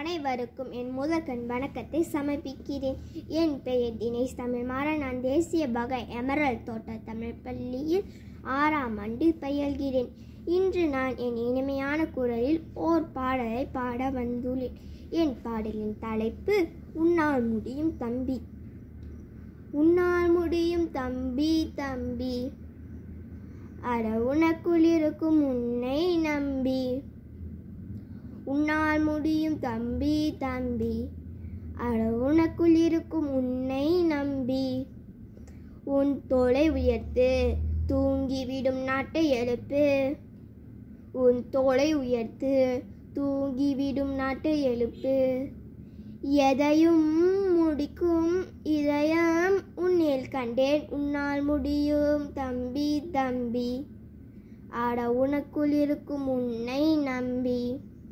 அனைவருக்கும் என் முதற்கண் வணக்கத்தை சமர்ப்பிக்கிறேன் என் பெயர் தினேஷ் தமிழ் மாறன் நான் தேசிய பகை எமரல் தோட்ட தமிழ் பள்ளியில் ஆறாம் ஆண்டு பயில்கிறேன் இன்று நான் என் இனிமையான குரலில் ஓர் பாடலை பாட வந்துள்ளேன் என் பாடலின் தலைப்பு உன்னால் முடியும் தம்பி உன்னால் முடியும் தம்பி தம்பி அட உனக்குள் இருக்கும் உன்னை நம்பி உன்னால் முடியும் தம்பி தம்பி அட உனக்குள் இருக்கும் உன்னை நம்பி உன் தோலை உயர்த்து தூங்கிவிடும் நாட்டை எழுப்பு உன் தோலை உயர்த்து தூங்கிவிடும் நாட்டை எழுப்பு எதையும் முடிக்கும் இதயம் உன்னில் கண்டேன் உன்னால் முடியும் தம்பி தம்பி ஆட உனக்குள் இருக்கும் உன்னை நம்பி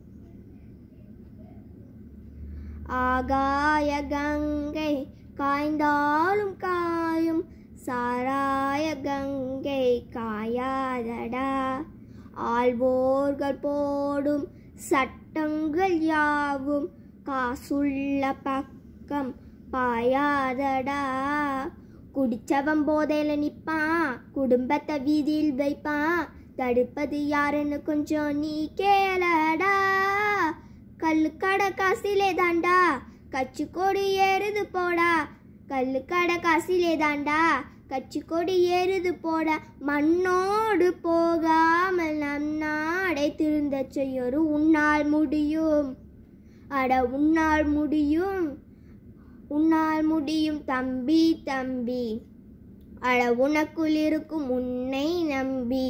ஆகாய கங்கை காய்ந்தாலும் காயும் சாராய கங்கை காயாதடா ஆள்வோர்கள் போடும் சட்டங்கள் யாவும் காசுள்ள பக்கம் பாயாதடா குடிச்சவன் போதையில நிப்பான் குடும்பத்தை வீதியில் வைப்பான் தடுப்பது யாருன்னு கொஞ்சம் நீ கேளடா கல்லு கடை காசிலே தாண்டா கச்சி கொடி ஏறுது போடா கல்லு கடை காசிலே தாண்டா கச்சி கொடி ஏறுது போடா மண்ணோடு போகாமல் நம் நாடை திருந்த செய்யொரு உன்னால் முடியும் அட உன்னால் முடியும் உன்னால் முடியும் தம்பி தம்பி அட உனக்குள் இருக்கும் உன்னை நம்பி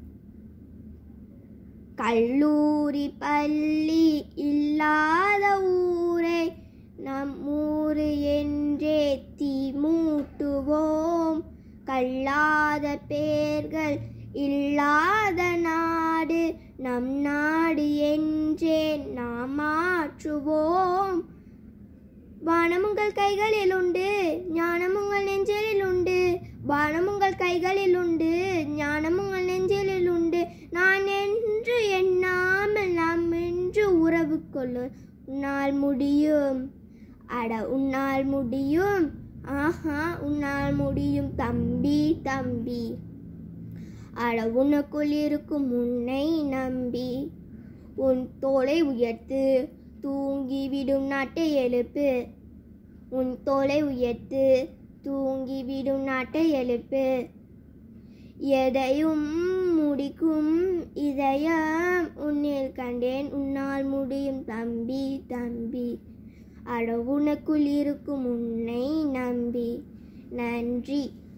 கல்லூரி பள்ளி இல்லாத ஊரை நம் ஊரு என்றே தீ மூட்டுவோம் கல்லாத பேர்கள் இல்லாத நாடு நம் நாடு என்றே நாம் மாற்றுவோம் வானம் உங்கள் கைகளில் உண்டு ஞானம் உங்கள் நெஞ்சில் உண்டு வானம் உங்கள் கைகளில் உண்டு ஞானம் உங்கள் நெஞ்சில் உண்டு நான் என்று எண்ணாமல் நாம் என்று உறவு கொள்ள உன்னால் முடியும் அட உன்னால் முடியும் ஆஹா உன்னால் முடியும் தம்பி தம்பி அட உனக்குள் இருக்கும் உன்னை நம்பி உன் தோலை உயர்த்து தூங்கிவிடும் நாட்டை எழுப்பு உன் தோலை உயர்த்து தூங்கிவிடும் நாட்டை எழுப்பு எதையும் முடிக்கும் இதயம் உன்னில் கண்டேன் உன்னால் முடியும் தம்பி தம்பி அட உனக்குள் இருக்கும் உன்னை நம்பி நன்றி